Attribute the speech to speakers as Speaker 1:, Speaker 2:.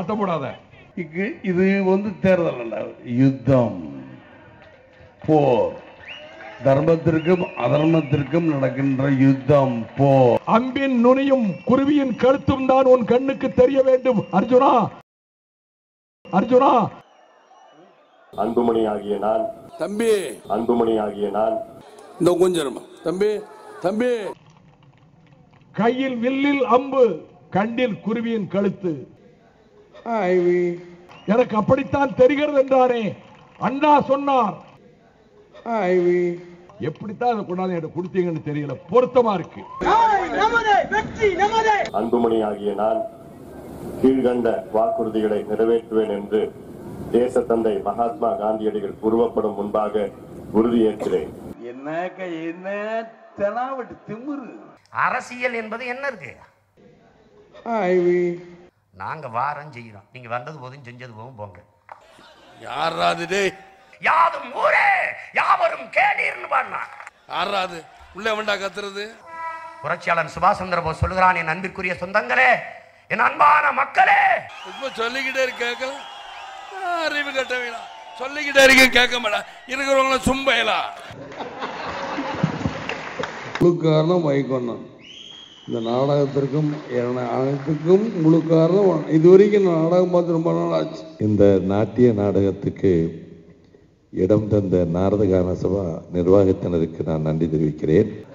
Speaker 1: சத்தம் போடாத
Speaker 2: இக்கு- இது வந்து தேர்தல் அல்ல யுத்தம் போர் தர்மத்திற்கும் அதர்மத்திற்கும் நடக்கின்ற யுத்தம் போர்
Speaker 1: அம்பின் நுனியும் குருவியின் கழுத்தும் தான் உன் கண்ணுக்கு தெரிய வேண்டும் அர்ஜுனா அர்ஜுனா
Speaker 3: அன்புமணி ஆகிய நான்
Speaker 4: தம்பி
Speaker 3: அன்புமணி ஆகிய நான்
Speaker 4: இந்த கொஞ்சம் இருமா. தம்பி தம்பி
Speaker 1: கையில் வில்லில் அம்பு கண்ணில் குருவியின் கழுத்து எனக்கு அப்படித்தான் தெரிகிறது என்றாரே அண்ணா சொன்னார் எப்படித்தான் அதை கொண்டாந்து எனக்கு கொடுத்தீங்கன்னு தெரியல பொருத்தமா இருக்கு
Speaker 3: அன்புமணி ஆகிய நான் கீழ்கண்ட வாக்குறுதிகளை நிறைவேற்றுவேன் என்று தேசத்தந்தை மகாத்மா காந்தியடிகள் உருவப்படும் முன்பாக உறுதியேற்கிறேன்
Speaker 2: என்னக்க என்ன தெனாவட்டு திமிரு
Speaker 5: அரசியல் என்பது என்ன இருக்கு நாங்க வாரம் செய்யறோம் நீங்க வந்தது போதும் செஞ்சது போதும் போங்க
Speaker 4: யாராது டேய்
Speaker 5: யாதும் ஊரே யாவரும் கேளீர்னு பாடினா
Speaker 4: யாராது உள்ள வேண்டா கத்துறது
Speaker 5: புரட்சியாளர் சுபாஷ் சந்திர போஸ் சொல்லுகிறான் என் அன்பிற்குரிய சொந்தங்களே என் அன்பான மக்களே
Speaker 4: இப்ப சொல்லிக்கிட்டே இருக்கு கேட்கல அறிவு கட்ட வேணாம் சொல்லிக்கிட்டே இருக்க கேட்க மாட்டா இருக்கிறவங்கள சும்பையலா
Speaker 6: முழு காரணம் வைகொண்டான் இந்த நாடகத்திற்கும் என- அனைத்துக்கும் முழு காரணம் இதுவரைக்கும் நான் நாடகம் பார்த்து ரொம்ப நாள் ஆச்சு
Speaker 7: இந்த நாட்டிய நாடகத்துக்கு இடம் தந்த நாரதகான சபா நிர்வாகத்தினருக்கு நான் நன்றி தெரிவிக்கிறேன்